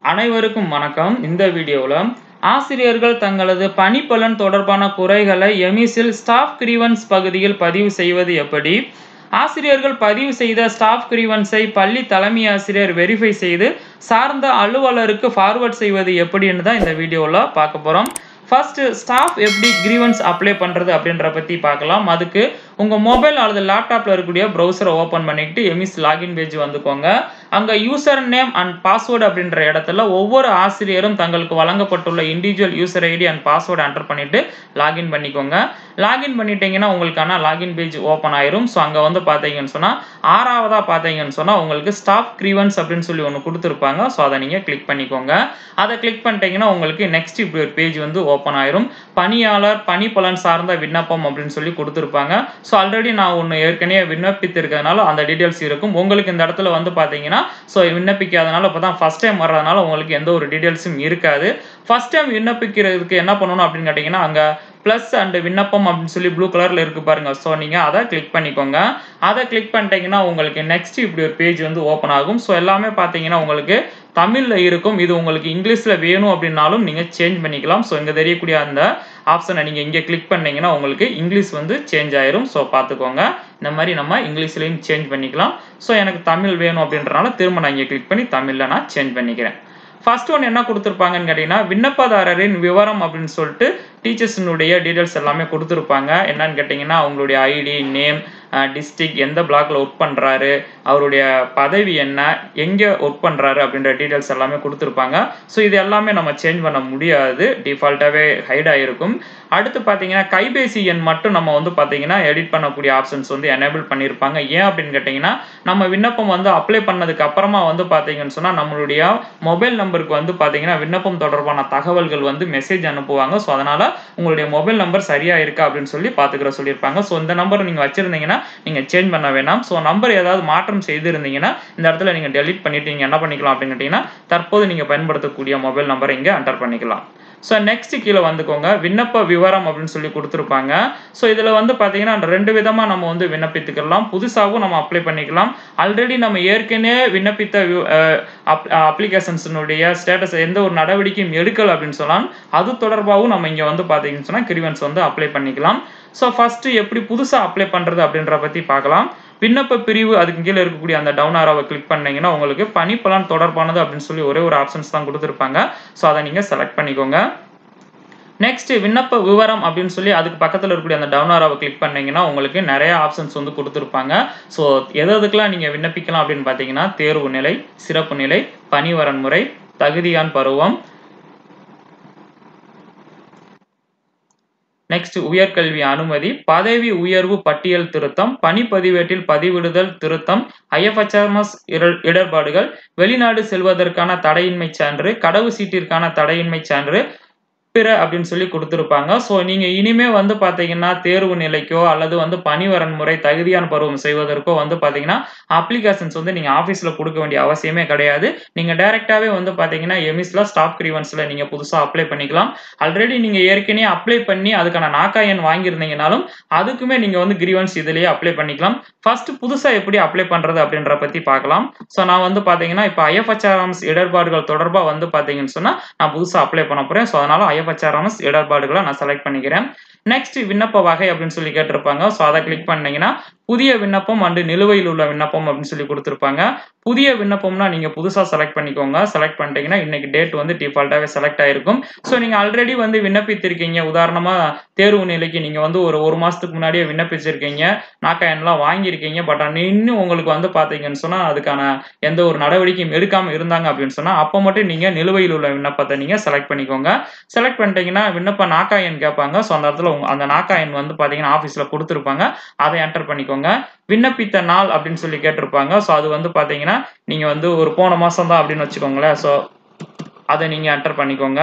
அனைவருக்கும் வணக்கம் இந்த வீடியோவில் ஆசிரியர்கள் தங்களது பணிப்பலன் தொடர்பான குறைகளை எமிஸில் ஸ்டாஃப் கிரீவன்ஸ் பகுதியில் பதிவு செய்வது எப்படி ஆசிரியர்கள் பதிவு செய்த ஸ்டாஃப் கிரீவன்ஸை பள்ளி தலைமை ஆசிரியர் வெரிஃபை செய்து சார்ந்த அலுவலருக்கு ஃபார்வர்ட் செய்வது எப்படின்னு தான் இந்த வீடியோவில் பார்க்க போகிறோம் ஃபர்ஸ்ட் ஸ்டாஃப் எப்படி கிரீவன்ஸ் அப்ளை பண்ணுறது அப்படின்ற பற்றி பார்க்கலாம் அதுக்கு உங்கள் மொபைல் அல்லது லேப்டாப்பில் இருக்கக்கூடிய ப்ரௌசரை ஓப்பன் பண்ணிக்கிட்டு எமிஸ் லாகின் பேஜ் வந்துக்கோங்க அங்கே யூசர் நேம் அண்ட் பாஸ்வேர்டு அப்படின்ற இடத்துல ஒவ்வொரு ஆசிரியரும் தங்களுக்கு வழங்கப்பட்டுள்ள individual user ID and password enter பண்ணிவிட்டு லாகின் பண்ணிக்கோங்க லாகின் பண்ணிட்டீங்கன்னா உங்களுக்கான லாகின் பேஜ் ஓப்பன் ஆயிரும் ஸோ அங்கே வந்து பார்த்தீங்கன்னு சொன்னால் ஆறாவதாக பார்த்தீங்கன்னு சொன்னால் உங்களுக்கு ஸ்டாஃப் கிரீவன்ஸ் அப்படின்னு சொல்லி ஒன்று கொடுத்துருப்பாங்க ஸோ அதை நீங்கள் கிளிக் பண்ணிக்கோங்க அதை கிளிக் பண்ணிட்டீங்கன்னா உங்களுக்கு நெக்ஸ்ட் இப்படி ஒரு பேஜ் வந்து ஓப்பன் ஆயிரும் பணியாளர் பணி பலன் சார்ந்த விண்ணப்பம் அப்படின்னு சொல்லி கொடுத்துருப்பாங்க ஸோ ஆல்ரெடி நான் ஒன்று ஏற்கனவே விண்ணப்பித்திருக்கிறதுனால அந்த டீட்டெயில்ஸ் இருக்கும் உங்களுக்கு இந்த இடத்துல வந்து பார்த்தீங்கன்னா ஸோ விண்ணப்பிக்காதனால இப்போ தான் ஃபஸ்ட் டைம் வர்றதுனால உங்களுக்கு எந்த ஒரு டீட்டெயில்ஸும் இருக்காது ஃபஸ்ட் டைம் விண்ணப்பிக்கிறதுக்கு என்ன பண்ணணும் அப்படின்னு கேட்டிங்கன்னா அங்கே ப்ளஸ் அண்ட் விண்ணப்பம் அப்படின்னு சொல்லி ப்ளூ கலரில் இருக்கு பாருங்க ஸோ நீங்கள் அதை கிளிக் பண்ணிக்கோங்க அதை கிளிக் பண்ணிட்டீங்கன்னா உங்களுக்கு நெக்ஸ்ட் இப்படி ஒரு பேஜ் வந்து ஓப்பன் ஆகும் ஸோ எல்லாமே பார்த்தீங்கன்னா உங்களுக்கு தமிழில் இருக்கும் இது உங்களுக்கு இங்கிலீஷில் வேணும் அப்படின்னாலும் நீங்கள் சேஞ்ச் பண்ணிக்கலாம் ஸோ இங்கே தெரியக்கூடிய அந்த ஆப்ஷனை நீங்கள் இங்கே கிளிக் பண்ணீங்கன்னா உங்களுக்கு இங்கிலீஷ் வந்து சேஞ்ச் ஆயிரும் ஸோ பார்த்துக்கோங்க இந்த மாதிரி நம்ம இங்கிலீஷ்லேயும் சேஞ்ச் பண்ணிக்கலாம் ஸோ எனக்கு தமிழ் வேணும் அப்படின்றனால திரும்ப நான் இங்கே கிளிக் பண்ணி தமிழில் நான் சேஞ்ச் பண்ணிக்கிறேன் ஃபர்ஸ்ட் ஒன் என்ன கொடுத்துருப்பாங்கன்னு கேட்டிங்கன்னா விண்ணப்பதாரரின் விவரம் அப்படின்னு சொல்லிட்டு டீச்சர்ஸினுடைய டீட்டெயில்ஸ் எல்லாமே கொடுத்துருப்பாங்க என்னன்னு கேட்டிங்கன்னா அவங்களுடைய ஐடி நேம் டிஸ்ட்ரிக் எந்த பிளாக்ல ஒர்க் பண்ணுறாரு அவருடைய பதவி என்ன எங்கே ஒர்க் பண்ணுறாரு அப்படின்ற டீட்டெயில்ஸ் எல்லாமே கொடுத்துருப்பாங்க ஸோ இது எல்லாமே நம்ம சேஞ்ச் பண்ண முடியாது டிஃபால்ட்டாகவே ஹைட் ஆகிருக்கும் அடுத்து பார்த்தீங்கன்னா கைபேசி எண் மட்டும் நம்ம வந்து பார்த்தீங்கன்னா எடிட் பண்ணக்கூடிய ஆப்ஷன்ஸ் வந்து எனேபிள் பண்ணியிருப்பாங்க ஏன் அப்படின்னு கேட்டிங்கன்னா நம்ம விண்ணப்பம் வந்து அப்ளை பண்ணதுக்கு அப்புறமா வந்து பார்த்தீங்கன்னு சொன்னால் நம்மளுடைய மொபைல் நம்பருக்கு வந்து பார்த்தீங்கன்னா விண்ணப்பம் தொடர்பான தகவல்கள் வந்து மெசேஜ் அனுப்புவாங்க ஸோ அதனால் உங்களுடைய மொபைல் நம்பர் சரியாக இருக்கா அப்படின்னு சொல்லி பார்த்துக்கிற சொல்லியிருப்பாங்க ஸோ இந்த நம்பர் நீங்கள் வச்சுருந்தீங்கன்னா நீங்கள் சேஞ்ச் பண்ண வேணாம் ஸோ நம்பர் ஏதாவது மாற்றம் செய்திருந்தீங்கன்னா இந்த இடத்துல நீங்கள் டெலிட் பண்ணிட்டு நீங்கள் என்ன பண்ணிக்கலாம் அப்படின்னு கேட்டிங்கன்னா தற்போது நீங்கள் பயன்படுத்தக்கூடிய மொபைல் நம்பரை இங்கே என்டர் பண்ணிக்கலாம் ஸோ நெக்ஸ்ட் கீழே வந்துக்கோங்க விண்ணப்ப விவரம் அப்படின்னு சொல்லி கொடுத்துருப்பாங்க ஸோ இதில் வந்து பார்த்தீங்கன்னா ரெண்டு விதமாக நம்ம வந்து விண்ணப்பித்துக்கலாம் புதுசாகவும் நம்ம அப்ளை பண்ணிக்கலாம் ஆல்ரெடி நம்ம ஏற்கனவே விண்ணப்பித்த அப்ளிகேஷன்ஸினுடைய ஸ்டேட்டஸ் எந்த ஒரு நடவடிக்கையும் எடுக்கல அப்படின்னு சொல்லலாம் அது தொடர்பாகவும் நம்ம இங்கே வந்து பார்த்தீங்கன்னு சொன்னால் கிரிவன்ஸ் வந்து அப்ளை பண்ணிக்கலாம் ஸோ ஃபர்ஸ்ட் எப்படி புதுசாக அப்ளை பண்ணுறது அப்படின்ற பற்றி பார்க்கலாம் விண்ணப்ப பிரிவு அதுக்கு கீழே இருக்கக்கூடிய அந்த டவுன் ஆராவை கிளிக் பண்ணீங்கன்னா உங்களுக்கு பணிப்பலன் தொடர்பானது அப்படின்னு சொல்லி ஒரே ஒரு ஆப்ஷன்ஸ் தான் கொடுத்துருப்பாங்க ஸோ அதை நீங்கள் செலக்ட் பண்ணிக்கோங்க நெக்ஸ்ட் விண்ணப்ப விவரம் அப்படின்னு சொல்லி அதுக்கு பக்கத்தில் இருக்கக்கூடிய அந்த டவுன் ஆராவை கிளிக் பண்ணீங்கன்னா உங்களுக்கு நிறைய ஆப்ஷன்ஸ் வந்து கொடுத்துருப்பாங்க ஸோ எது எதுக்கெல்லாம் நீங்கள் விண்ணப்பிக்கலாம் அப்படின்னு பார்த்தீங்கன்னா தேர்வு நிலை சிறப்பு நிலை பணிவரன் முறை தகுதியான் பருவம் நெக்ஸ்ட் உயர்கல்வி அனுமதி பதவி உயர்வு பட்டியல் திருத்தம் பணிப்பதிவேட்டில் பதிவிடுதல் திருத்தம் ஐஎஃப்ஹெச்எம்எஸ் இடர்பாடுகள் வெளிநாடு செல்வதற்கான தடையின்மை சான்று கடவு சீட்டிற்கான தடையின்மை சான்று பிற அப்படின்னு சொல்லி கொடுத்துருப்பாங்க ஸோ நீங்கள் இனிமே வந்து பார்த்தீங்கன்னா தேர்வு நிலைக்கோ அல்லது வந்து பணிவரன் முறை தகுதியான பருவம் செய்வதற்கோ வந்து பார்த்தீங்கன்னா அப்ளிகேஷன்ஸ் வந்து நீங்கள் ஆஃபீஸில் கொடுக்க வேண்டிய அவசியமே கிடையாது நீங்கள் டைரெக்டாகவே வந்து பார்த்தீங்கன்னா எமிஸில் ஸ்டாப் கிரீவன்ஸில் நீங்கள் புதுசாக அப்ளை பண்ணிக்கலாம் ஆல்ரெடி நீங்கள் ஏற்கனவே அப்ளை பண்ணி அதுக்கான நாக்கா எண் வாங்கியிருந்தீங்கனாலும் அதுக்குமே நீங்கள் வந்து கிரீவன்ஸ் இதுலேயே அப்ளை பண்ணிக்கலாம் ஃபர்ஸ்ட் புதுசாக எப்படி அப்ளை பண்ணுறது அப்படின்ற பற்றி பார்க்கலாம் ஸோ நான் வந்து பார்த்தீங்கன்னா இப்போ ஐஎஃப்ஹெச்ஆர்எம்ஸ் இடர்பாடுகள் தொடர்பாக வந்து பார்த்தீங்கன்னு சொன்னால் நான் புதுசாக அப்ளை பண்ண போகிறேன் ஸோ அதனால் ஐஎஃப்ஹெச்ஆர்எம்எஸ் இடர்பாடுகளை நான் செலக்ட் பண்ணிக்கிறேன் நெக்ஸ்ட் விண்ணப்ப வகை அப்படின்னு சொல்லி கேட்டிருப்பாங்க ஸோ அதை கிளிக் பண்ணீங்கன்னா புதிய விண்ணப்பம் அண்டு நிலுவையில் உள்ள விண்ணப்பம் அப்படின்னு சொல்லி கொடுத்துருப்பாங்க புதிய விண்ணப்பம்னா நீங்கள் புதுசாக செலக்ட் பண்ணிக்கோங்க செலக்ட் பண்ணிட்டீங்கன்னா இன்னைக்கு டேட் வந்து டிஃபால்ட்டாகவே செலக்ட் ஆயிருக்கும் ஸோ நீங்கள் ஆல்ரெடி வந்து விண்ணப்பித்திருக்கீங்க உதாரணமாக தேர்வு நிலைக்கு நீங்கள் வந்து ஒரு ஒரு மாதத்துக்கு முன்னாடியே விண்ணப்பிச்சிருக்கீங்க நாக்காயன்லாம் வாங்கியிருக்கீங்க பட் இன்னும் உங்களுக்கு வந்து பார்த்தீங்கன்னு சொன்னால் அதுக்கான எந்த ஒரு நடவடிக்கையும் எடுக்காமல் இருந்தாங்க அப்படின்னு சொன்னால் அப்போ மட்டும் நீங்கள் நிலுவையில் உள்ள விண்ணப்பத்தை நீங்கள் செலக்ட் பண்ணிக்கோங்க செலக்ட் பண்ணிட்டீங்கன்னா விண்ணப்ப நாக்காயன் கேட்பாங்க ஸோ அந்த இடத்துல அந்த நாக்காயன் வந்து பார்த்தீங்கன்னா ஆஃபீஸில் கொடுத்துருப்பாங்க அதை என்டர் பண்ணிக்கோங்க விண்ணப்பித்த நாள் அப்படின்னு சொல்லி கேட்டிருப்பாங்க ஸோ அது வந்து பார்த்தீங்கன்னா நீங்கள் வந்து ஒரு போன மாதம் தான் அப்படின்னு வச்சுக்கோங்களேன் ஸோ அதை நீங்கள் என்டர் பண்ணிக்கோங்க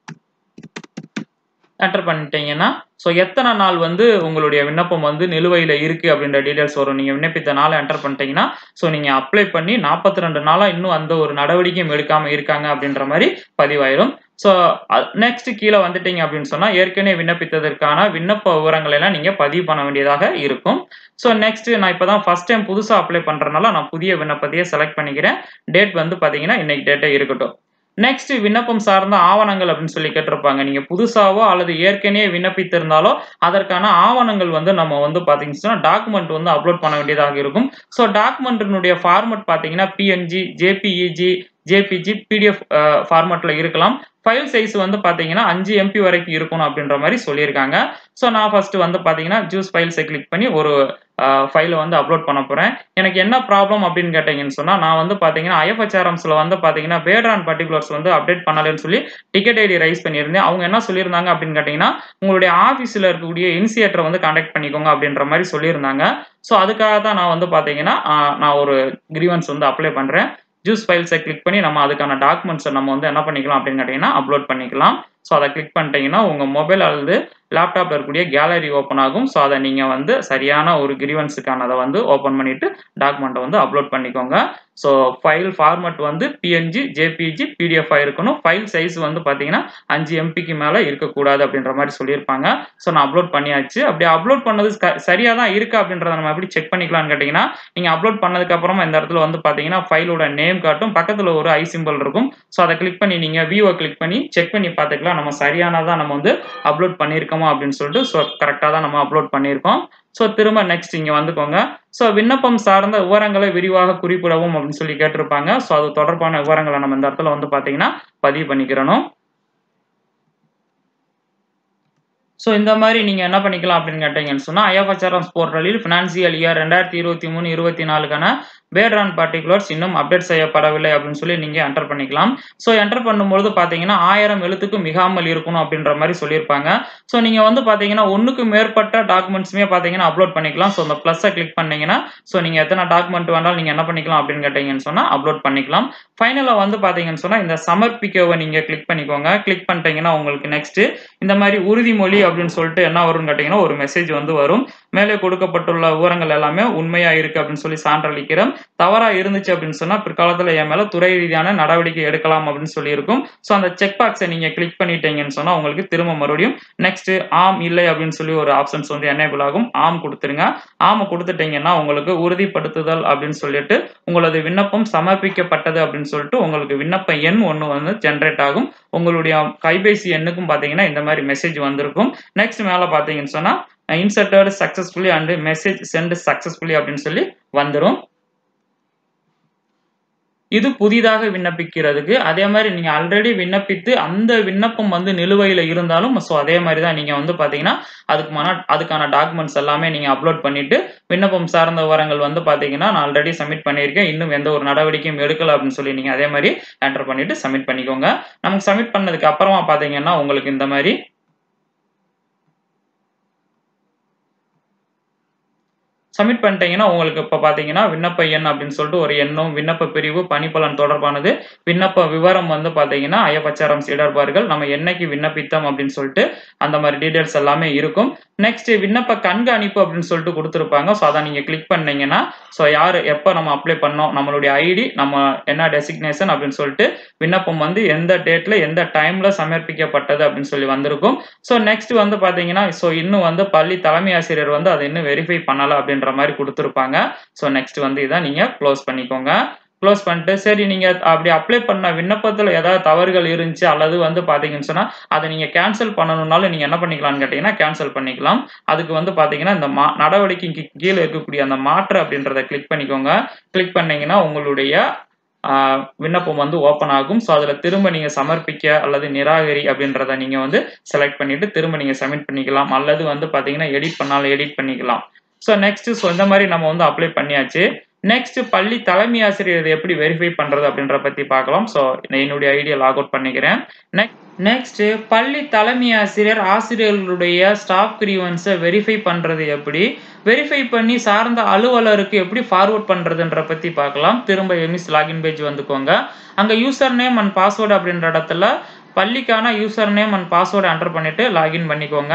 என்டர் பண்ணிட்டீங்கன்னா ஸோ எத்தனை நாள் வந்து உங்களுடைய விண்ணப்பம் வந்து நிலுவையில் இருக்குது அப்படின்ற டீட்டெயில்ஸ் வரும் நீங்கள் விண்ணப்பித்த நாளை என்டர் பண்ணிட்டீங்கன்னா ஸோ நீங்கள் அப்ளை பண்ணி நாற்பத்தி ரெண்டு நாளாக இன்னும் அந்த ஒரு நடவடிக்கையும் எடுக்காமல் இருக்காங்க அப்படின்ற மாதிரி பதிவாயிரும் ஸோ நெக்ஸ்ட் கீழே வந்துட்டீங்க அப்படின்னு சொன்னால் ஏற்கனவே விண்ணப்பித்ததற்கான விண்ணப்ப விவரங்கள் எல்லாம் நீங்கள் பதிவு பண்ண வேண்டியதாக இருக்கும் ஸோ நெக்ஸ்ட் நான் இப்போ தான் ஃபர்ஸ்ட் டைம் புதுசாக அப்ளை பண்ணுறதுனால நான் புதிய விண்ணப்பத்தையே செலக்ட் பண்ணிக்கிறேன் டேட் வந்து பார்த்தீங்கன்னா இன்னைக்கு டேட்டே இருக்கட்டும் நெக்ஸ்ட் விண்ணப்பம் சார்ந்த ஆவணங்கள் அப்படின்னு சொல்லி கேட்டிருப்பாங்க நீங்க புதுசாவோ அல்லது ஏற்கனவே விண்ணப்பித்திருந்தாலோ அதற்கான ஆவணங்கள் வந்து நம்ம வந்து பாத்தீங்கன்னா டாக்குமெண்ட் வந்து அப்லோட் பண்ண வேண்டியதாக இருக்கும் ஸோ டாக்குமெண்ட்டினுடைய ஃபார்மட் பாத்தீங்கன்னா பிஎன்ஜி ஜேபிஇஜி ஜேபிஜி பிடிஎஃப் ஃபார்மேட்டில் இருக்கலாம் ஃபைல் சைஸ் வந்து பார்த்தீங்கன்னா அஞ்சு எம்பி வரைக்கும் இருக்கணும் அப்படின்ற மாதிரி சொல்லியிருக்காங்க ஸோ நான் ஃபர்ஸ்ட் வந்து பார்த்தீங்கன்னா ஜூஸ் ஃபைல்ஸை கிளிக் பண்ணி ஒரு ஃபைலை வந்து அப்லோட் பண்ண போகிறேன் எனக்கு என்ன ப்ராப்ளம் அப்படின்னு கேட்டீங்கன்னு சொன்னால் நான் வந்து பார்த்தீங்கன்னா ஐஎஃப்ஹெச்ஆர்எம்ஸில் வந்து பார்த்தீங்கன்னா பேட்ரான் பர்டிகுலர்ஸ் வந்து அப்டேட் பண்ணலன்னு சொல்லி டிக்கெட் ஐடி ரைஸ் பண்ணியிருந்தேன் அவங்க என்ன சொல்லியிருந்தாங்க அப்படின்னு கேட்டிங்கன்னா உங்களுடைய ஆஃபீஸில் இருக்கக்கூடிய இனிஷியேட்டரை வந்து கான்டாக்ட் பண்ணிக்கோங்க அப்படின்ற மாதிரி சொல்லியிருந்தாங்க ஸோ அதுக்காக தான் நான் வந்து பார்த்தீங்கன்னா நான் ஒரு கிரீவன்ஸ் வந்து அப்ளை பண்ணுறேன் ஜூஸ் ஃபைல்ஸை கிளிக் பண்ணி நம்ம அதுக்கான டாக்குமெண்ட்ஸை நம்ம வந்து என்ன பண்ணிக்கலாம் அப்படின்னு கேட்டிங்கன்னா அப்லோட் பண்ணிக்கலாம் ஸோ அதை கிளிக் பண்ணிட்டீங்கன்னா உங்கள் மொபைல் அல்லது லேப்டாப்பில் இருக்கக்கூடிய கேலரி ஓப்பன் ஆகும் ஸோ அதை நீங்கள் வந்து சரியான ஒரு கிரிவன்ஸுக்கானதை வந்து ஓப்பன் பண்ணிவிட்டு டாக்குமெண்ட்டை வந்து அப்லோட் பண்ணிக்கோங்க ஸோ ஃபைல் ஃபார்மட் வந்து பிஎன்ஜி ஜேபிஜி பிடிஎஃப் இருக்கணும் ஃபைல் சைஸ் வந்து பார்த்தீங்கன்னா அஞ்சு எம்பிக்கு மேலே இருக்கக்கூடாது அப்படின்ற மாதிரி சொல்லியிருப்பாங்க ஸோ நான் அப்லோட் பண்ணியாச்சு அப்படி அப்லோட் பண்ணது சரியாக தான் இருக்கா அப்படின்றத நம்ம எப்படி செக் பண்ணிக்கலாம்னு கேட்டிங்கன்னா நீங்கள் அப்லோட் பண்ணதுக்கப்புறமா இந்த இடத்துல வந்து பார்த்தீங்கன்னா ஃபைலோட நேம் காட்டும் பக்கத்தில் ஒரு ஐ சிம்பிள் இருக்கும் ஸோ அதை கிளிக் பண்ணி நீங்கள் வியூவை கிளிக் பண்ணி செக் பண்ணி பார்த்துக்கலாம் நம்ம சரியானதாக நம்ம வந்து அப்லோட் பண்ணியிருக்கோமா அப்படின்னு சொல்லிட்டு ஸோ கரெக்டாக தான் நம்ம அப்லோட் பண்ணியிருக்கோம் ஸோ திரும்ப நெக்ஸ்ட் இங்கே வந்துக்கோங்க ஸோ விண்ணப்பம் சார்ந்த விவரங்களை விரிவாக குறிப்பிடவும் அப்படின்னு சொல்லி கேட்டிருப்பாங்க ஸோ அது தொடர்பான விவரங்களை நம்ம இந்த இடத்துல வந்து பார்த்தீங்கன்னா பதிவு பண்ணிக்கிறணும் ஸோ இந்த மாதிரி நீங்கள் என்ன பண்ணிக்கலாம் அப்படின்னு கேட்டீங்கன்னு சொன்னால் ஐஎஃப்ஹெச்ஆர்எஸ் போர்ட்டலில் ஃபினான்சியல் இயர் ரெண்டாயிரத்தி இருபத்தி மூணு இருபத்தி நாலுக்கான பேட்ரான் பர்டிகுலர்ஸ் இன்னும் அப்டேட் செய்யப்படவில்லை அப்படின்னு சொல்லி நீங்கள் என்டர் பண்ணிக்கலாம் ஸோ என்டர் பண்ணும்போது பார்த்தீங்கன்னா ஆயிரம் எழுத்துக்கு மிகாமல் இருக்கணும் அப்படின்ற மாதிரி சொல்லியிருப்பாங்க ஸோ நீங்கள் வந்து பார்த்தீங்கன்னா ஒன்றுக்கு மேற்பட்ட டாக்குமெண்ட்ஸுமே பார்த்தீங்கன்னா அப்லோட் பண்ணிக்கலாம் ஸோ அந்த ப்ளஸ்ஸை கிளிக் பண்ணீங்கன்னா ஸோ நீங்கள் எத்தனை டாக்குமெண்ட் வேணாலும் நீங்கள் என்ன பண்ணிக்கலாம் அப்படின்னு கேட்டீங்கன்னு சொன்னால் அப்லோட் பண்ணிக்கலாம் ஃபைனலாக வந்து பார்த்தீங்கன்னு சொன்னால் இந்த சமர்ப்பிக்கவை நீங்கள் கிளிக் பண்ணிக்கோங்க கிளிக் பண்ணிட்டீங்கன்னா உங்களுக்கு நெக்ஸ்ட்டு இந்த மாதிரி உறுதிமொழி அப்படின்னு சொல்லிட்டு என்ன வரும்னு கேட்டிங்கன்னா ஒரு மெசேஜ் வந்து வரும் மேலே கொடுக்கப்பட்டுள்ள விவரங்கள் எல்லாமே உண்மையாக இருக்குது அப்படின்னு சொல்லி சான்றளிக்கிறோம் தவறாக இருந்துச்சு அப்படின்னு சொன்னால் பிற்காலத்தில் என் மேலே துறை ரீதியான நடவடிக்கை எடுக்கலாம் அப்படின்னு சொல்லியிருக்கும் ஸோ அந்த செக் பாக்ஸை நீங்கள் கிளிக் பண்ணிட்டீங்கன்னு சொன்னால் உங்களுக்கு திரும்ப மறுபடியும் நெக்ஸ்ட் ஆம் இல்லை அப்படின்னு சொல்லி ஒரு ஆப்ஷன்ஸ் வந்து எனேபிள் ஆகும் ஆம் கொடுத்துருங்க ஆம் கொடுத்துட்டீங்கன்னா உங்களுக்கு உறுதிப்படுத்துதல் அப்படின்னு சொல்லிட்டு உங்களது விண்ணப்பம் சமர்ப்பிக்கப்பட்டது அப்படின்னு சொல்லிட்டு உங்களுக்கு விண்ணப்ப எண் ஒன்று வந்து ஜென்ரேட் ஆகும் உங்களுடைய கைபேசி எண்ணுக்கும் பார்த்தீங்கன்னா இந்த மாதிரி மெசேஜ் வந்திருக்கும் நெக்ஸ்ட் மேலே பார்த்தீங்கன்னு சொன்னால் inserted successfully and message sent successfully அப்படின்னு சொல்லி வந்துடும் இது புதிதாக விண்ணப்பிக்கிறதுக்கு அதே மாதிரி நீங்கள் ஆல்ரெடி விண்ணப்பித்து அந்த விண்ணப்பம் வந்து நிலுவையில் இருந்தாலும் ஸோ அதே மாதிரி தான் நீங்கள் வந்து பார்த்தீங்கன்னா அதுக்கு மன அதுக்கான டாக்குமெண்ட்ஸ் எல்லாமே நீங்கள் அப்லோட் பண்ணிட்டு விண்ணப்பம் சார்ந்த விவரங்கள் வந்து பார்த்தீங்கன்னா நான் ஆல்ரெடி சப்மிட் பண்ணியிருக்கேன் இன்னும் எந்த ஒரு நடவடிக்கையும் எடுக்கல அப்படின்னு சொல்லி நீங்கள் அதே மாதிரி என்டர் பண்ணிட்டு சப்மிட் பண்ணிக்கோங்க நமக்கு சப்மிட் பண்ணதுக்கு அப்புறமா பார்த்தீங்கன்னா உங்களுக்கு இந்த மாதிரி சப்மிட் பண்ணிட்டீங்கன்னா உங்களுக்கு இப்போ பார்த்தீங்கன்னா விண்ணப்ப எண் அப்படின்னு சொல்லிட்டு ஒரு எண்ணும் விண்ணப்ப பிரிவு பணிப்பலன் தொடர்பானது விண்ணப்ப விவரம் வந்து பார்த்தீங்கன்னா ஐஎஃப்ஹெச்ஆர்எம் இடர்பார்கள் நம்ம என்னைக்கு விண்ணப்பித்தோம் அப்படின்னு சொல்லிட்டு அந்த மாதிரி டீடைல்ஸ் எல்லாமே இருக்கும் நெக்ஸ்ட் விண்ணப்ப கண்காணிப்பு அப்படின்னு சொல்லிட்டு கொடுத்துருப்பாங்க ஸோ அதை நீங்கள் கிளிக் பண்ணீங்கன்னா ஸோ யார் எப்போ நம்ம அப்ளை பண்ணோம் நம்மளுடைய ஐடி நம்ம என்ன டெசிக்னேஷன் அப்படின்னு சொல்லிட்டு விண்ணப்பம் வந்து எந்த டேட்டில் எந்த டைமில் சமர்ப்பிக்கப்பட்டது அப்படின்னு சொல்லி வந்திருக்கும் ஸோ நெக்ஸ்ட் வந்து பார்த்தீங்கன்னா ஸோ இன்னும் வந்து பள்ளி தலைமை ஆசிரியர் வந்து அதை இன்னும் வெரிஃபை பண்ணலை அப்படின்ற மாதிரி கொடுத்துருப்பாங்க ஸோ நெக்ஸ்ட் வந்து இதை நீங்கள் க்ளோஸ் பண்ணிக்கோங்க க்ளோஸ் பண்ணிட்டு சரி நீங்கள் அப்படி அப்ளை பண்ண விண்ணப்பத்தில் ஏதாவது தவறுகள் இருந்துச்சு அல்லது வந்து பார்த்தீங்கன்னு சொன்னால் அதை நீங்கள் கேன்சல் பண்ணணும்னாலும் நீங்கள் என்ன பண்ணிக்கலாம்னு கேட்டிங்கன்னா கேன்சல் பண்ணிக்கலாம் அதுக்கு வந்து பார்த்தீங்கன்னா இந்த மா நடவடிக்கைக்கு கீழே இருக்கக்கூடிய அந்த மாற்று அப்படின்றத கிளிக் பண்ணிக்கோங்க கிளிக் பண்ணீங்கன்னா உங்களுடைய விண்ணப்பம் வந்து ஓப்பன் ஆகும் ஸோ அதில் திரும்ப நீங்கள் சமர்ப்பிக்க அல்லது நிராகரி அப்படின்றத நீங்கள் வந்து செலக்ட் பண்ணிவிட்டு திரும்ப நீங்கள் சப்மிட் பண்ணிக்கலாம் அல்லது வந்து பார்த்தீங்கன்னா எடிட் பண்ணாலும் எடிட் பண்ணிக்கலாம் ஸோ நெக்ஸ்ட் ஸோ இந்த மாதிரி நம்ம வந்து அப்ளை பண்ணியாச்சு நெக்ஸ்ட் பள்ளி தலைமை ஆசிரியர் இதை எப்படி வெரிஃபை பண்றது அப்படின்ற பத்தி பார்க்கலாம் ஸோ என்னுடைய ஐடியா லாக் அவுட் பண்ணிக்கிறேன் நெக்ஸ்ட் பள்ளி தலைமை ஆசிரியர் ஆசிரியர்களுடைய ஸ்டாஃப் கிரீவன்ஸை வெரிஃபை பண்றது எப்படி வெரிஃபை பண்ணி சார்ந்த அலுவலருக்கு எப்படி ஃபார்வர்ட் பண்றதுன்ற பத்தி பார்க்கலாம் திரும்ப எமிஸ் லாகின் பேஜ் வந்துக்கோங்க அங்க யூசர் நேம் அண்ட் பாஸ்வேர்டு அப்படின்ற இடத்துல பள்ளிக்கான user name and password enter பண்ணிட்டு லாகின் பண்ணிக்கோங்க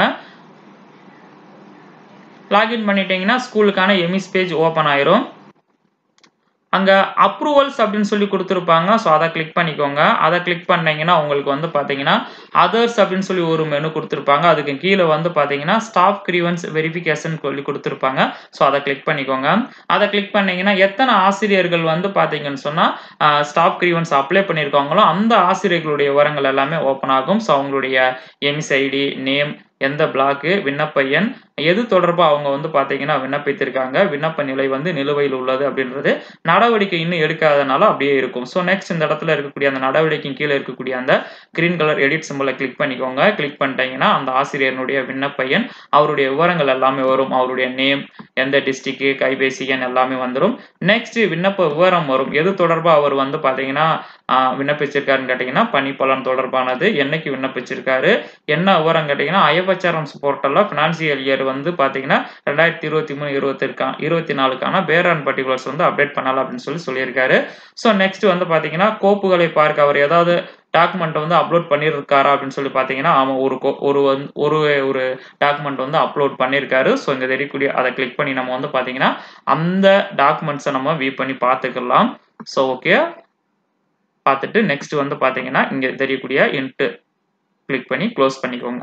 லாகின் பண்ணிட்டீங்கன்னா ஸ்கூலுக்கான எமிஸ் பேஜ் ஓப்பன் ஆயிரும் அங்க அப்ரூவல்ஸ் அப்படின்னு சொல்லி கொடுத்துருப்பாங்க ஸோ அதை கிளிக் பண்ணிக்கோங்க அதை கிளிக் பண்ணீங்கன்னா உங்களுக்கு வந்து பார்த்தீங்கன்னா அதர்ஸ் அப்படின்னு சொல்லி ஒரு மெனு கொடுத்துருப்பாங்க அதுக்கு கீழே வந்து பார்த்தீங்கன்னா ஸ்டாஃப் கிரீவன்ஸ் வெரிஃபிகேஷன் சொல்லி கொடுத்துருப்பாங்க ஸோ அதை கிளிக் பண்ணிக்கோங்க அதை கிளிக் பண்ணீங்கன்னா எத்தனை ஆசிரியர்கள் வந்து பார்த்தீங்கன்னு சொன்னால் ஸ்டாஃப் கிரீவன்ஸ் அப்ளை பண்ணியிருக்காங்களோ அந்த ஆசிரியர்களுடைய விவரங்கள் எல்லாமே ஓப்பன் ஆகும் ஸோ அவங்களுடைய எம்ஸ் ஐடி நேம் எந்த பிளாக்கு விண்ணப்ப எண் எது தொடர்பாக அவங்க வந்து பார்த்தீங்கன்னா விண்ணப்பித்திருக்காங்க விண்ணப்ப நிலை வந்து நிலுவையில் உள்ளது அப்படின்றது நடவடிக்கை இன்னும் எடுக்காதனால அப்படியே இருக்கும் ஸோ நெக்ஸ்ட் இந்த இடத்துல இருக்கக்கூடிய அந்த நடவடிக்கை கீழே இருக்கக்கூடிய அந்த கிரீன் கலர் எடிட் சிம்பிளை கிளிக் பண்ணிக்கோங்க கிளிக் பண்ணிட்டீங்கன்னா அந்த ஆசிரியனுடைய விண்ணப்ப எண் அவருடைய விவரங்கள் எல்லாமே வரும் அவருடைய நேம் எந்த டிஸ்ட்ரிக்ட் கைபேசி எண் எல்லாமே வந்துடும் நெக்ஸ்ட் விண்ணப்ப விவரம் வரும் எது தொடர்பாக அவர் வந்து பார்த்தீங்கன்னா விண்ணப்பிச்சிருக்காருன்னு கேட்டிங்கன்னா பணிப்பலன் தொடர்பானது என்னைக்கு விண்ணப்பிச்சிருக்காரு என்ன விவரம் கேட்டிங்கன்னா ஐஎஃப்ஹெச்ஆர்எம்ஸ் போர்ட்டலில் ஃபினான்சியல் இயர் வந்து பார்த்தீங்கன்னா ரெண்டாயிரத்தி இருபத்தி மூணு இருபத்திற்கா இருபத்தி நாலுக்கான பேர் அண்ட் பர்டிகுலர்ஸ் வந்து அப்டேட் பண்ணலாம் அப்படின்னு சொல்லி சொல்லியிருக்காரு ஸோ நெக்ஸ்ட் வந்து பார்த்தீங்கன்னா கோப்புகளை பார்க்க அவர் ஏதாவது டாக்குமெண்ட் வந்து அப்லோட் பண்ணியிருக்காரா அப்படின்னு சொல்லி பார்த்தீங்கன்னா அவன் ஒரு ஒரு வந்து ஒரு ஒரு டாக்குமெண்ட் வந்து அப்லோட் பண்ணியிருக்காரு ஸோ இங்கே தெரியக்கூடிய அதை கிளிக் பண்ணி நம்ம வந்து பார்த்தீங்கன்னா அந்த டாக்குமெண்ட்ஸை நம்ம வியூ பண்ணி பார்த்துக்கலாம் ஸோ ஓகே பார்த்துட்டு நெக்ஸ்ட் வந்து பார்த்தீங்கன்னா இங்கே தெரியக்கூடிய இன்ட்டு கிளிக் பண்ணி க்ளோஸ் பண்ணிக்கோங்க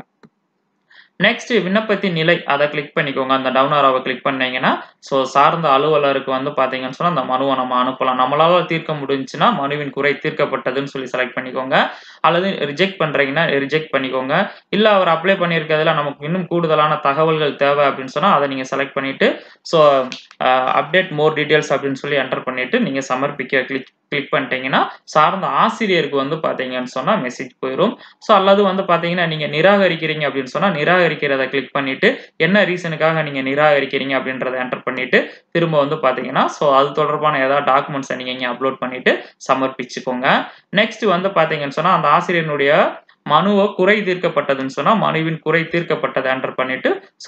நெக்ஸ்ட் விண்ணப்பத்தின் நிலை அதை கிளிக் பண்ணிக்கோங்க அந்த டவுன் ஆராவை கிளிக் பண்ணீங்கன்னா ஸோ சார்ந்த அலுவலருக்கு வந்து பார்த்தீங்கன்னு சொன்னால் அந்த மனுவை நம்ம அனுப்பலாம் நம்மளால தீர்க்க முடிஞ்சுன்னா மனுவின் குறை தீர்க்கப்பட்டதுன்னு சொல்லி செலக்ட் பண்ணிக்கோங்க அல்லது ரிஜெக்ட் பண்ணுறீங்கன்னா ரிஜெக்ட் பண்ணிக்கோங்க இல்லை அவர் அப்ளை பண்ணியிருக்கிறதுல நமக்கு இன்னும் கூடுதலான தகவல்கள் தேவை அப்படின்னு சொன்னால் அதை நீங்கள் செலக்ட் பண்ணிவிட்டு ஸோ அப்டேட் மோர் டீட்டெயில்ஸ் அப்படின்னு சொல்லி என்டர் பண்ணிவிட்டு நீங்கள் சமர்ப்பிக்க கிளிக் கிளிக் பண்ணிட்டீங்கன்னா சார்ந்த ஆசிரியருக்கு வந்து பார்த்தீங்கன்னு சொன்னால் மெசேஜ் போயிடும் ஸோ அல்லது வந்து பார்த்தீங்கன்னா நீங்கள் நிராகரிக்கிறீங்க அப்படின்னு சொன்னால் நிராகரிக்கிறத கிளிக் பண்ணிவிட்டு என்ன ரீசனுக்காக நீங்கள் நிராகரிக்கிறீங்க அப்படின்றத என்டர் பண்ணிவிட்டு திரும்ப வந்து பார்த்தீங்கன்னா ஸோ அது தொடர்பான ஏதாவது டாக்குமெண்ட்ஸை நீங்கள் இங்கே அப்லோட் பண்ணிவிட்டு சமர்ப்பிச்சுக்கோங்க நெக்ஸ்ட் வந்து பார்த்தீங்கன்னு சொன்னால் அந்த ஆசிரியனுடைய மனுவை குறை தீர்க்கப்பட்டதுன்னு சொன்னால் மனுவின் குறை தீர்க்கப்பட்டதை என்டர் பண்ணிவிட்டு ஸோ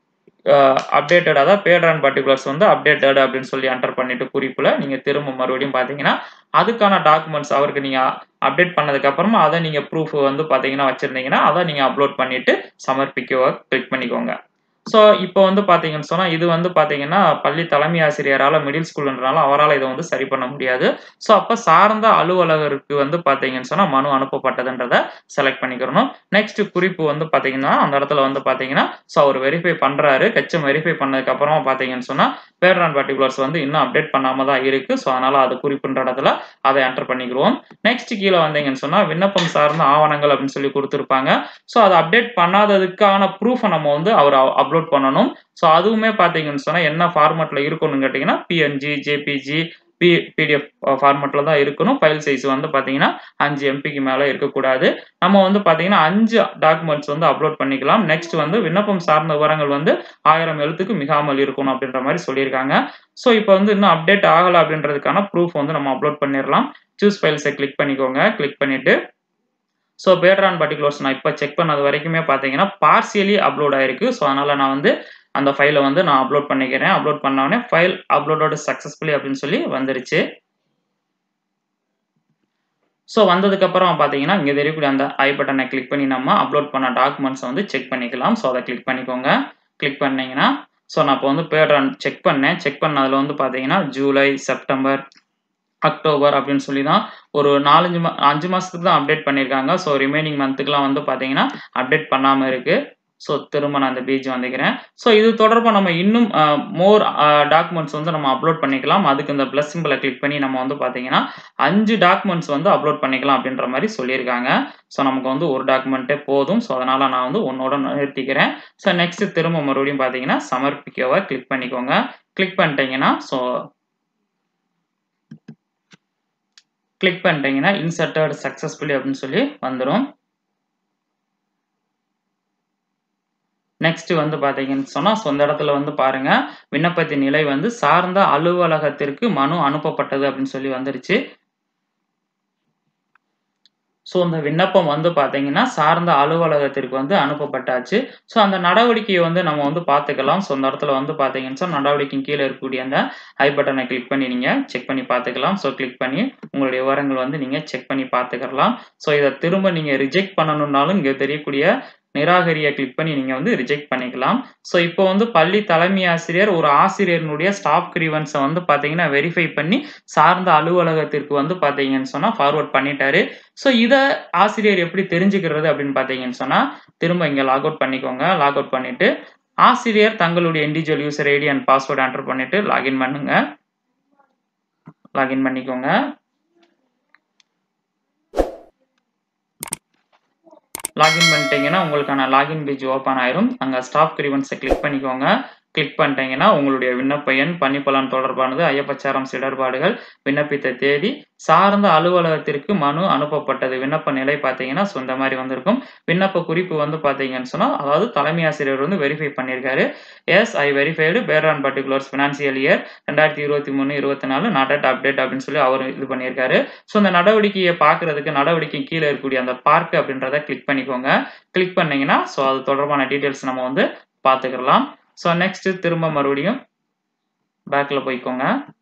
அப்டேட்டட் அதாவது பேட் அண்ட் பர்டிகுலர்ஸ் வந்து அப்டேட்டட் அப்படின்னு சொல்லி என்டர் பண்ணிட்டு குறிப்பில் நீங்கள் திரும்ப மறுபடியும் பார்த்தீங்கன்னா அதுக்கான டாக்குமெண்ட்ஸ் அவருக்கு நீங்கள் அப்டேட் பண்ணதுக்கு அப்புறமா அதை நீங்கள் ப்ரூஃப் வந்து பார்த்தீங்கன்னா வச்சுருந்தீங்கன்னா அதை நீங்கள் அப்லோட் பண்ணிட்டு சமர்ப்பிக்க கிளிக் பண்ணிக்கோங்க ஸோ இப்போ வந்து பார்த்தீங்கன்னு சொன்னால் இது வந்து பார்த்தீங்கன்னா பள்ளி தலைமை ஆசிரியரால் மிடில் ஸ்கூல்ன்றனால அவரால் இதை வந்து சரி பண்ண முடியாது ஸோ அப்போ சார்ந்த அலுவலகருக்கு வந்து பார்த்தீங்கன்னு சொன்னால் மனு அனுப்பப்பட்டதுன்றதை செலக்ட் பண்ணிக்கிறணும் நெக்ஸ்ட் குறிப்பு வந்து பார்த்தீங்கன்னா அந்த இடத்துல வந்து பார்த்தீங்கன்னா ஸோ அவர் வெரிஃபை பண்ணுறாரு கச்சம் வெரிஃபை பண்ணதுக்கு அப்புறமா பார்த்தீங்கன்னு சொன்னால் பேர் அண்ட் பர்டிகுலர்ஸ் வந்து இன்னும் அப்டேட் பண்ணாமல் தான் இருக்குது ஸோ அதனால் அது குறிப்புன்ற இடத்துல அதை என்டர் பண்ணிக்கிறோம் நெக்ஸ்ட் கீழே வந்தீங்கன்னு சொன்னால் விண்ணப்பம் சார்ந்த ஆவணங்கள் அப்படின்னு சொல்லி கொடுத்துருப்பாங்க ஸோ அதை அப்டேட் பண்ணாததுக்கான ப்ரூஃபை நம்ம வந்து அவர் அப்லோட் பண்ணணும் ஸோ அதுவுமே பார்த்தீங்கன்னு சொன்னால் என்ன ஃபார்மேட்டில் இருக்கணும்னு கேட்டிங்கன்னா பிஎன்ஜி ஜேபிஜி பி பிடிஎஃப் ஃபார்மேட்டில் தான் இருக்கணும் ஃபைல் சைஸ் வந்து பார்த்தீங்கன்னா அஞ்சு எம்பிக்கு மேலே இருக்கக்கூடாது நம்ம வந்து பார்த்தீங்கன்னா அஞ்சு டாக்குமெண்ட்ஸ் வந்து அப்லோட் பண்ணிக்கலாம் நெக்ஸ்ட் வந்து விண்ணப்பம் சார்ந்த விவரங்கள் வந்து ஆயிரம் எழுத்துக்கு மிகாமல் இருக்கணும் அப்படின்ற மாதிரி சொல்லியிருக்காங்க ஸோ இப்போ வந்து இன்னும் அப்டேட் ஆகலை அப்படின்றதுக்கான ப்ரூஃப் வந்து நம்ம அப்லோட் பண்ணிடலாம் சூஸ் ஃபைல்ஸை கிளிக் பண்ணிக்கோங்க கிளிக் பண்ணிவிட்டு ஸோ பேட்ரான் பர்டிகுலர்ஸ் நான் இப்போ செக் பண்ணது வரைக்குமே பார்த்தீங்கன்னா பார்சியலி அப்லோட் ஆயிருக்கு ஸோ அதனால் நான் வந்து அந்த ஃபைலை வந்து நான் அப்லோட் பண்ணிக்கிறேன் அப்லோட் பண்ணோடனே ஃபைல் அப்லோடோட சக்ஸஸ்ஃபுல்லி அப்படின்னு சொல்லி வந்துருச்சு ஸோ வந்ததுக்கப்புறம் பார்த்தீங்கன்னா இங்கே தெரியக்கூடிய அந்த ஐ பட்டனை கிளிக் பண்ணி நம்ம அப்லோட் பண்ண டாக்குமெண்ட்ஸை வந்து செக் பண்ணிக்கலாம் ஸோ அதை கிளிக் பண்ணிக்கோங்க கிளிக் பண்ணீங்கன்னா ஸோ நான் இப்போ வந்து பேட்ரான் செக் பண்ணேன் செக் பண்ணதில் வந்து பார்த்தீங்கன்னா ஜூலை செப்டம்பர் அக்டோபர் அப்படின்னு சொல்லி தான் ஒரு நாலஞ்சு மா அஞ்சு மாதத்துக்கு தான் அப்டேட் பண்ணியிருக்காங்க ஸோ ரிமைனிங் மந்த்துக்குலாம் வந்து பார்த்தீங்கன்னா அப்டேட் பண்ணாமல் இருக்குது ஸோ திரும்ப நான் அந்த பேஜ் வந்துக்கிறேன் ஸோ இது தொடர்பாக நம்ம இன்னும் மோர் டாக்குமெண்ட்ஸ் வந்து நம்ம அப்லோட் பண்ணிக்கலாம் அதுக்கு இந்த ப்ளஸ் சிம்பிளை கிளிக் பண்ணி நம்ம வந்து பார்த்தீங்கன்னா அஞ்சு டாக்குமெண்ட்ஸ் வந்து அப்லோட் பண்ணிக்கலாம் அப்படின்ற மாதிரி சொல்லியிருக்காங்க ஸோ நமக்கு வந்து ஒரு டாக்குமெண்ட்டே போதும் ஸோ அதனால் நான் வந்து ஒன்னோட நிறுத்திக்கிறேன் ஸோ நெக்ஸ்ட் திரும்ப மறுபடியும் பார்த்தீங்கன்னா சமர்ப்பிக்கவை கிளிக் பண்ணிக்கோங்க கிளிக் பண்ணிட்டீங்கன்னா ஸோ கிளிக் பண்ணிட்டீங்கன்னா இன்சர்டட் சக்ஸஸ்ஃபுல்லி அப்படின்னு சொல்லி வந்துடும் நெக்ஸ்ட் வந்து பார்த்தீங்கன்னு சொன்னால் ஸோ இந்த இடத்துல வந்து பாருங்க விண்ணப்பத்தின் நிலை வந்து சார்ந்த அலுவலகத்திற்கு மனு அனுப்பப்பட்டது அப்படின்னு சொல்லி வந்துருச்சு ஸோ இந்த விண்ணப்பம் வந்து பார்த்தீங்கன்னா சார்ந்த அலுவலகத்திற்கு வந்து அனுப்பப்பட்டாச்சு ஸோ அந்த நடவடிக்கையை வந்து நம்ம வந்து பார்த்துக்கலாம் ஸோ அந்த இடத்துல வந்து பார்த்தீங்கன்னு சொன்னால் நடவடிக்கை கீழே இருக்கக்கூடிய அந்த ஐ பட்டனை கிளிக் பண்ணி நீங்கள் செக் பண்ணி பார்த்துக்கலாம் ஸோ கிளிக் பண்ணி உங்களுடைய விவரங்கள் வந்து நீங்கள் செக் பண்ணி பார்த்துக்கலாம் ஸோ இதை திரும்ப நீங்கள் ரிஜெக்ட் பண்ணணுன்னாலும் இங்கே தெரியக்கூடிய நிராகரியை கிளிக் பண்ணி நீங்கள் வந்து ரிஜெக்ட் பண்ணிக்கலாம் ஸோ இப்போ வந்து பள்ளி தலைமை ஆசிரியர் ஒரு ஆசிரியரினுடைய ஸ்டாஃப் கிரீவன்ஸை வந்து பார்த்தீங்கன்னா வெரிஃபை பண்ணி சார்ந்த அலுவலகத்திற்கு வந்து பார்த்தீங்கன்னு சொன்னால் ஃபார்வர்ட் பண்ணிட்டாரு ஸோ இதை ஆசிரியர் எப்படி தெரிஞ்சுக்கிறது அப்படின்னு பார்த்தீங்கன்னு சொன்னால் திரும்ப இங்கே லாக் அவுட் பண்ணிக்கோங்க லாக் அவுட் பண்ணிட்டு ஆசிரியர் தங்களுடைய individual user ID and password enter பண்ணிட்டு லாகின் பண்ணுங்க லாகின் பண்ணிக்கோங்க லாகின் பண்ணிட்டீங்கன்னா உங்களுக்கான லாகின் பேஜ் ஓப்பன் ஆயிரும் அங்கே ஸ்டாஃப் கிரீவன்ஸை கிளிக் பண்ணிக்கோங்க கிளிக் பண்ணிட்டீங்கன்னா உங்களுடைய விண்ணப்ப எண் பணிப்பலன் தொடர்பானது ஐயப்பச்சாரம் சிடர்பாடுகள் விண்ணப்பித்த தேதி சார்ந்த அலுவலகத்திற்கு மனு அனுப்பப்பட்டது விண்ணப்ப நிலை பார்த்தீங்கன்னா ஸோ இந்த மாதிரி வந்திருக்கும் விண்ணப்ப குறிப்பு வந்து பார்த்தீங்கன்னு சொன்னால் அதாவது தலைமை ஆசிரியர் வந்து வெரிஃபை பண்ணியிருக்காரு yes I verified patron particulars financial year ரெண்டாயிரத்தி இருபத்தி மூணு இருபத்தி நாலு நாட் அட் அப்டேட் அப்படின்னு சொல்லி அவர் இது பண்ணியிருக்காரு ஸோ இந்த நடவடிக்கையை பார்க்கறதுக்கு நடவடிக்கை கீழே இருக்கக்கூடிய அந்த பார்க் அப்படின்றத கிளிக் பண்ணிக்கோங்க கிளிக் பண்ணீங்கன்னா ஸோ அது தொடர்பான டீட்டெயில்ஸ் நம்ம வந்து பார்த்துக்கலாம் ஸோ நெக்ஸ்ட் திரும்ப மறுபடியும் பேக்கில் போய்க்கோங்க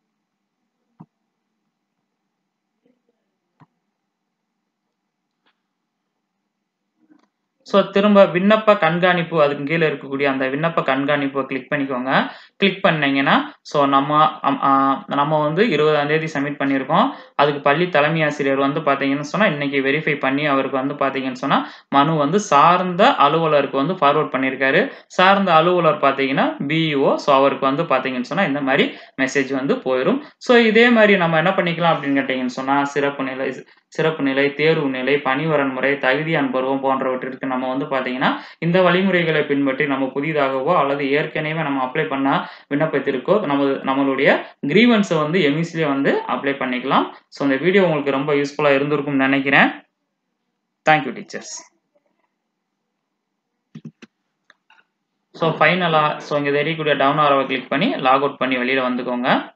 ஸோ திரும்ப விண்ணப்ப கண்காணிப்பு அதுக்கு கீழே இருக்கக்கூடிய அந்த விண்ணப்ப கண்காணிப்பை கிளிக் பண்ணிக்கோங்க கிளிக் பண்ணீங்கன்னா ஸோ நம்ம நம்ம வந்து இருபதாம் தேதி சப்மிட் பண்ணியிருக்கோம் அதுக்கு பள்ளி தலைமை ஆசிரியர் வந்து பார்த்தீங்கன்னு சொன்னால் இன்னைக்கு வெரிஃபை பண்ணி அவருக்கு வந்து பார்த்தீங்கன்னு சொன்னால் மனு வந்து சார்ந்த அலுவலருக்கு வந்து ஃபார்வர்ட் பண்ணியிருக்காரு சார்ந்த அலுவலர் பார்த்தீங்கன்னா பிஇஓ ஸோ அவருக்கு வந்து பார்த்தீங்கன்னு சொன்னால் இந்த மாதிரி மெசேஜ் வந்து போயிடும் ஸோ இதே மாதிரி நம்ம என்ன பண்ணிக்கலாம் அப்படின்னு கேட்டிங்கன்னு சொன்னால் சிறப்பு நிலை சிறப்பு நிலை தேர்வு நிலை பணிவரன் முறை தகுதியான் பருவம் போன்றவற்றிற்கு நம்ம வந்து பார்த்தீங்கன்னா இந்த வழிமுறைகளை பின்பற்றி நம்ம புதிதாகவோ அல்லது ஏற்கனவே நம்ம அப்ளை பண்ண விண்ணப்பத்திற்கோ நமது நம்மளுடைய கிரீவன்ஸை வந்து எமிஸ்லேயே வந்து அப்ளை பண்ணிக்கலாம் ஸோ இந்த வீடியோ உங்களுக்கு ரொம்ப யூஸ்ஃபுல்லாக இருந்திருக்கும்னு நினைக்கிறேன் தேங்க்யூ டீச்சர்ஸ் ஸோ ஃபைனலாக ஸோ இங்கே தெரியக்கூடிய டவுன் ஆரவை கிளிக் பண்ணி லாக் அவுட் பண்ணி வெளியில் வந்துக்கோங்க